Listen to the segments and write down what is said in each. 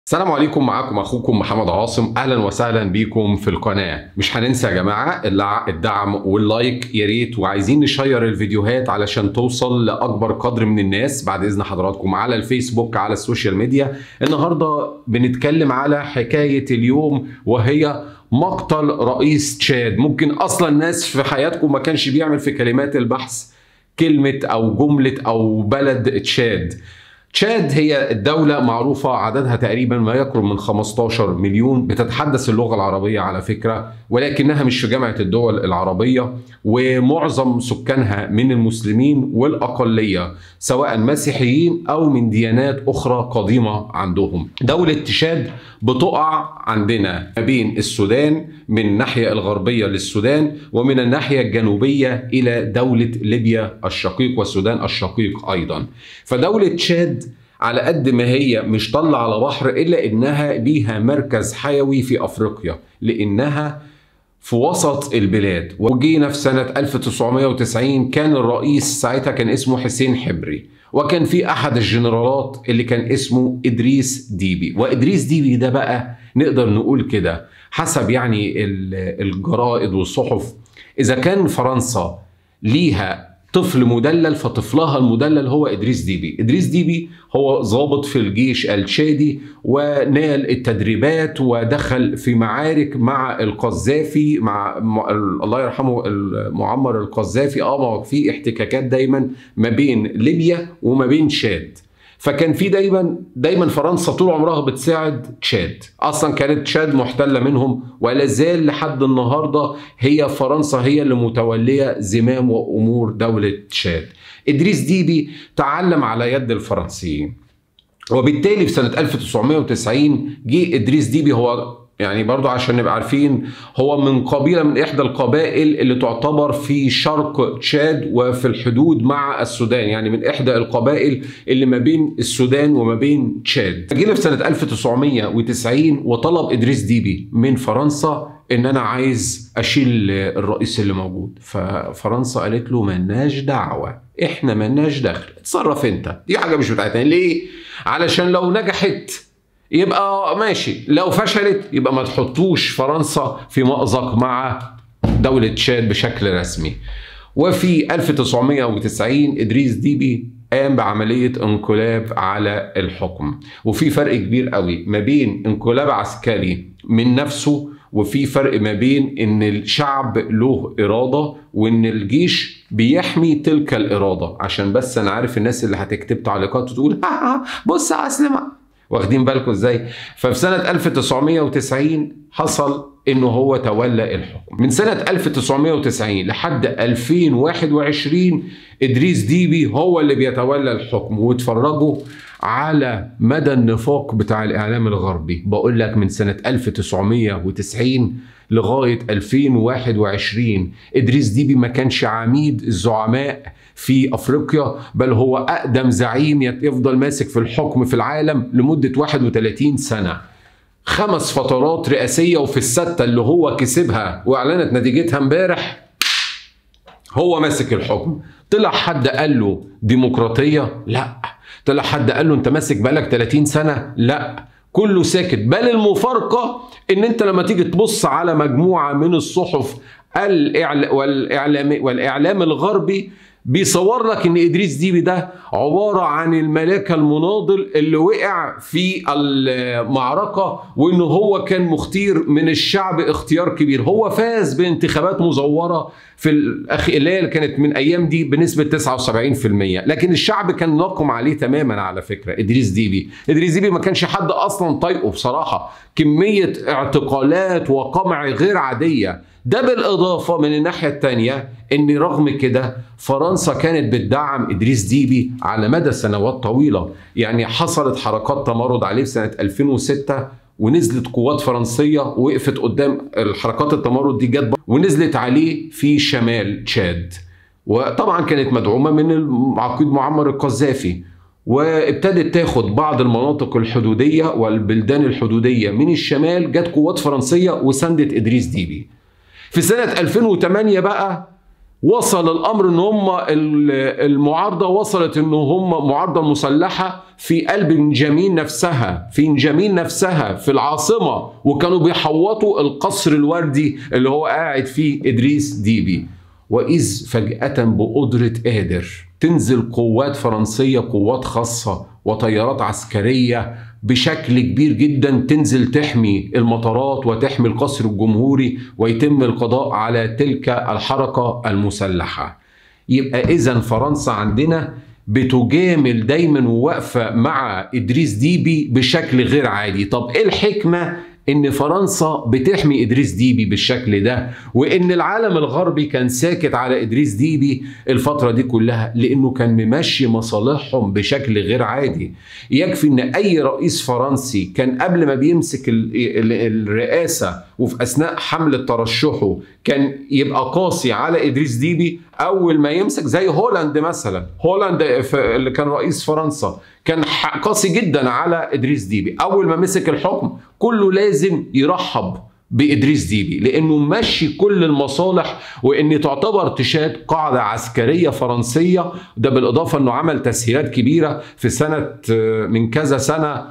السلام عليكم معاكم اخوكم محمد عاصم اهلا وسهلا بيكم في القناه مش هننسى يا جماعه الع- الدعم واللايك يا ريت وعايزين نشير الفيديوهات علشان توصل لاكبر قدر من الناس بعد اذن حضراتكم على الفيسبوك على السوشيال ميديا النهارده بنتكلم على حكايه اليوم وهي مقتل رئيس تشاد ممكن اصلا ناس في حياتكم ما كانش بيعمل في كلمات البحث كلمه او جمله او بلد تشاد تشاد هي الدولة معروفة عددها تقريبا ما يقرب من 15 مليون بتتحدث اللغة العربية على فكرة ولكنها مش في جامعة الدول العربية ومعظم سكانها من المسلمين والأقلية سواء مسيحيين أو من ديانات أخرى قديمة عندهم دولة تشاد بتقع عندنا ما بين السودان من الناحية الغربية للسودان ومن الناحية الجنوبية إلى دولة ليبيا الشقيق والسودان الشقيق أيضا فدولة تشاد على قد ما هي مش طلة على بحر إلا إنها ليها مركز حيوي في أفريقيا لأنها في وسط البلاد وجينا في سنة 1990 كان الرئيس ساعتها كان اسمه حسين حبري وكان في أحد الجنرالات اللي كان اسمه إدريس ديبي وإدريس ديبي ده بقى نقدر نقول كده حسب يعني ال- الجرائد والصحف إذا كان فرنسا ليها طفل مدلل فطفلها المدلل هو ادريس ديبي ادريس ديبي هو ضابط في الجيش التشادي ونال التدريبات ودخل في معارك مع القذافي مع م- الله يرحمه معمر القذافي اه ما هو في احتكاكات دايما ما بين ليبيا وما بين تشاد فكان في دايما دايما فرنسا طول عمرها بتساعد تشاد اصلا كانت تشاد محتله منهم ولا زال لحد النهارده هي فرنسا هي اللي متوليه زمام وامور دوله تشاد ادريس ديبي تعلم على يد الفرنسيين وبالتالي في سنة 1990 جه إدريس ديبي هو يعني برضو عشان نبقى عارفين هو من قبيلة من إحدى القبائل اللي تعتبر في شرق تشاد وفي الحدود مع السودان يعني من إحدى القبائل اللي ما بين السودان وما بين تشاد جينا في سنة 1990 وطلب إدريس ديبي من فرنسا ان انا عايز اشيل الرئيس اللي موجود ففرنسا قالت له ملناش دعوه احنا ملناش دخل اتصرف انت دي حاجه مش بتاعتنا ليه علشان لو نجحت يبقى ماشي لو فشلت يبقى ما تحطوش فرنسا في مأزق مع دولة تشاد بشكل رسمي وفي 1990 إدريس ديبي قام بعملية انقلاب على الحكم وفي فرق كبير قوي ما بين انقلاب عسكري من نفسه وفي فرق ما بين ان الشعب له إرادة وان الجيش بيحمي تلك الإرادة عشان بس انا عارف الناس اللي هتكتب تعليقات وتقول ها ها بص يا اسلم واخدين بالكم ازاي ففي سنة 1990 حصل انه هو تولى الحكم من سنة 1990 لحد 2021 ادريس ديبي هو اللي بيتولى الحكم واتفرجوا على مدى النفاق بتاع الاعلام الغربي بقول لك من سنة 1990 لغاية 2021 ادريس ديبي ما كانش عميد الزعماء في افريقيا بل هو اقدم زعيم يفضل ماسك في الحكم في العالم لمدة 31 سنة خمس فترات رئاسية وفي الستة اللي هو كسبها واعلنت نتيجتها امبارح هو ماسك الحكم طلع حد قال له ديمقراطية لا طلع حد قال له انت ماسك بقالك 30 سنة لا كله ساكت بل المفارقة ان انت لما تيجي تبص على مجموعة من الصحف الإعلا- والإعلام والإعلام الغربي بيصور لك ان ادريس ديبي ده عباره عن الملاك المناضل اللي وقع في المعركه وانه هو كان مختير من الشعب اختيار كبير هو فاز بانتخابات مزوره في الأخ... اللي هي كانت من ايام دي بنسبه 79% لكن الشعب كان ناقم عليه تماما على فكره ادريس ديبي ادريس ديبي ما كانش حد اصلا طايقه بصراحه كميه اعتقالات وقمع غير عاديه ده بالإضافة من الناحية التانية إن رغم كده فرنسا كانت بتدعم إدريس ديبي على مدى سنوات طويلة يعني حصلت حركات تمرد عليه في سنة 2006 ونزلت قوات فرنسية وقفت قدام الحركات التمرد دي جت ونزلت عليه في شمال تشاد وطبعا كانت مدعومة من العقيد معمر القذافي وابتدت تاخد بعض المناطق الحدودية والبلدان الحدودية من الشمال جت قوات فرنسية وسندت إدريس ديبي في سنة 2008 بقى وصل الامر ان هم المعارضه وصلت ان هم معارضه مسلحه في قلب نجامين نفسها في نجامين نفسها في العاصمه وكانوا بيحوطوا القصر الوردي اللي هو قاعد فيه ادريس ديبي واذ فجاه بقدره قادر تنزل قوات فرنسيه قوات خاصه وطيارات عسكريه بشكل كبير جدا تنزل تحمي المطارات وتحمي القصر الجمهوري ويتم القضاء على تلك الحركه المسلحه. يبقى اذا فرنسا عندنا بتجامل دايما وواقفه مع ادريس ديبي بشكل غير عادي، طب ايه الحكمه ان فرنسا بتحمي ادريس ديبي بالشكل ده وان العالم الغربي كان ساكت على ادريس ديبي الفتره دي كلها لانه كان ممشي مصالحهم بشكل غير عادي يكفي ان اي رئيس فرنسي كان قبل ما بيمسك ال ال الرئاسه وفي اثناء حمله ترشحه كان يبقى قاسي على ادريس ديبي اول ما يمسك زي هولاند مثلا هولاند اللي كان رئيس فرنسا كان قاسي جدا على ادريس ديبي اول ما مسك الحكم كله لازم يرحب بادريس ديبي لانه ماشي كل المصالح وان تعتبر تشاد قاعده عسكريه فرنسيه ده بالاضافه انه عمل تسهيلات كبيره في سنه من كذا سنه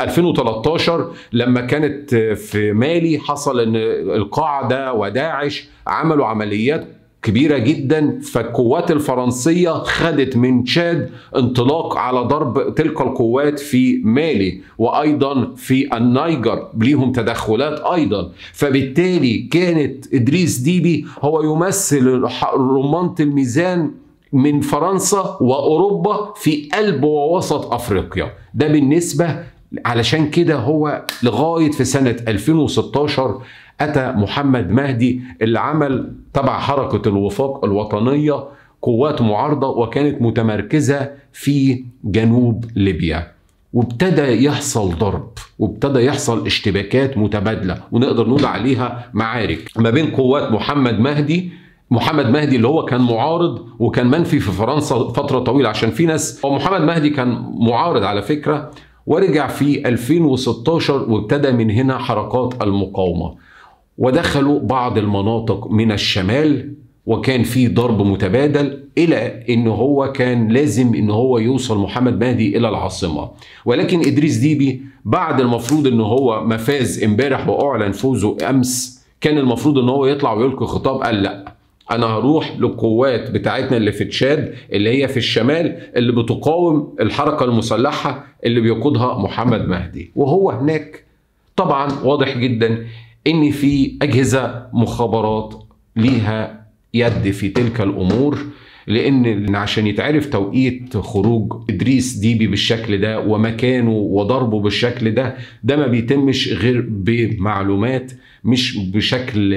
2013 لما كانت في مالي حصل ان القاعده وداعش عملوا عمليات كبيرة جدا فالقوات الفرنسية خدت من تشاد انطلاق على ضرب تلك القوات في مالي وأيضا في النيجر ليهم تدخلات أيضا فبالتالي كانت إدريس ديبي هو يمثل رمانة الميزان من فرنسا وأوروبا في قلب ووسط أفريقيا ده بالنسبة علشان كده هو لغاية في سنة 2016 أتى محمد مهدي اللي عمل تبع حركة الوفاق الوطنية قوات معارضة وكانت متمركزة في جنوب ليبيا وابتدى يحصل ضرب وابتدى يحصل اشتباكات متبادلة ونقدر نقول عليها معارك ما بين قوات محمد مهدي محمد مهدي اللي هو كان معارض وكان منفي في فرنسا فترة طويلة عشان في ناس هو محمد مهدي كان معارض على فكرة ورجع في 2016 وابتدى من هنا حركات المقاومة ودخلوا بعض المناطق من الشمال وكان في ضرب متبادل الى ان هو كان لازم ان هو يوصل محمد مهدي الى العاصمه ولكن ادريس ديبي بعد المفروض ان هو ما فاز امبارح واعلن فوزه امس كان المفروض ان هو يطلع ويلقي خطاب قال لا انا هروح للقوات بتاعتنا اللي في تشاد اللي هي في الشمال اللي بتقاوم الحركه المسلحه اللي بيقودها محمد مهدي وهو هناك طبعا واضح جدا ان في اجهزه مخابرات ليها يد في تلك الامور لان عشان يتعرف توقيت خروج ادريس ديبي بالشكل ده ومكانه وضربه بالشكل ده ده ما بيتمش غير بمعلومات مش بشكل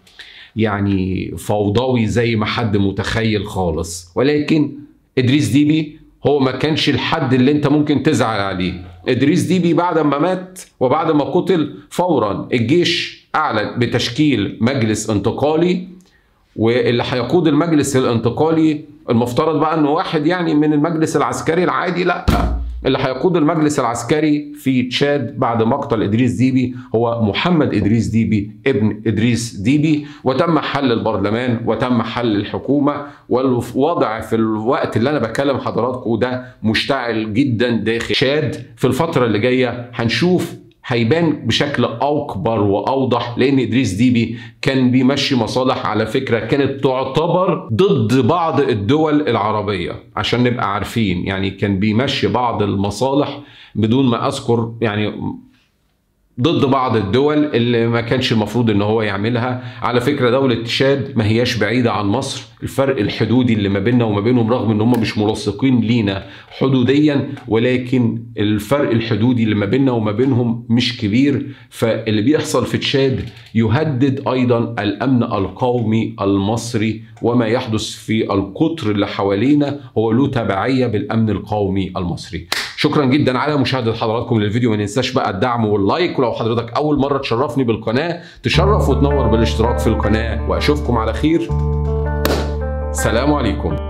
يعني فوضوي زي ما حد متخيل خالص ولكن ادريس ديبي هو ما كانش الحد اللي انت ممكن تزعل عليه ادريس ديبي بعد ما مات وبعد ما قتل فورا الجيش اعلن بتشكيل مجلس انتقالي واللي هيقود المجلس الانتقالي المفترض بقى انه واحد يعني من المجلس العسكري العادي لا اللي هيقود المجلس العسكري في تشاد بعد مقتل ادريس ديبي هو محمد ادريس ديبي ابن ادريس ديبي وتم حل البرلمان وتم حل الحكومه والوضع في الوقت اللي انا بكلم حضراتكم ده مشتعل جدا داخل تشاد في الفتره اللي جايه هنشوف هيبان بشكل اكبر واوضح لان ادريس ديبي كان بيمشي مصالح على فكره كانت تعتبر ضد بعض الدول العربيه عشان نبقى عارفين يعني كان بيمشي بعض المصالح بدون ما اذكر يعني ضد بعض الدول اللي ما كانش المفروض ان هو يعملها على فكره دوله تشاد ما هياش بعيده عن مصر الفرق الحدودي اللي ما بيننا وما بينهم رغم ان هم مش ملصقين لينا حدوديا ولكن الفرق الحدودي اللي ما بيننا وما بينهم مش كبير فاللي بيحصل في تشاد يهدد ايضا الامن القومي المصري وما يحدث في القطر اللي حوالينا هو له تبعيه بالامن القومي المصري شكرا جدا على مشاهده حضراتكم للفيديو ما ننساش بقى الدعم واللايك ولو حضرتك اول مره تشرفني بالقناه تشرف وتنور بالاشتراك في القناه واشوفكم على خير سلام عليكم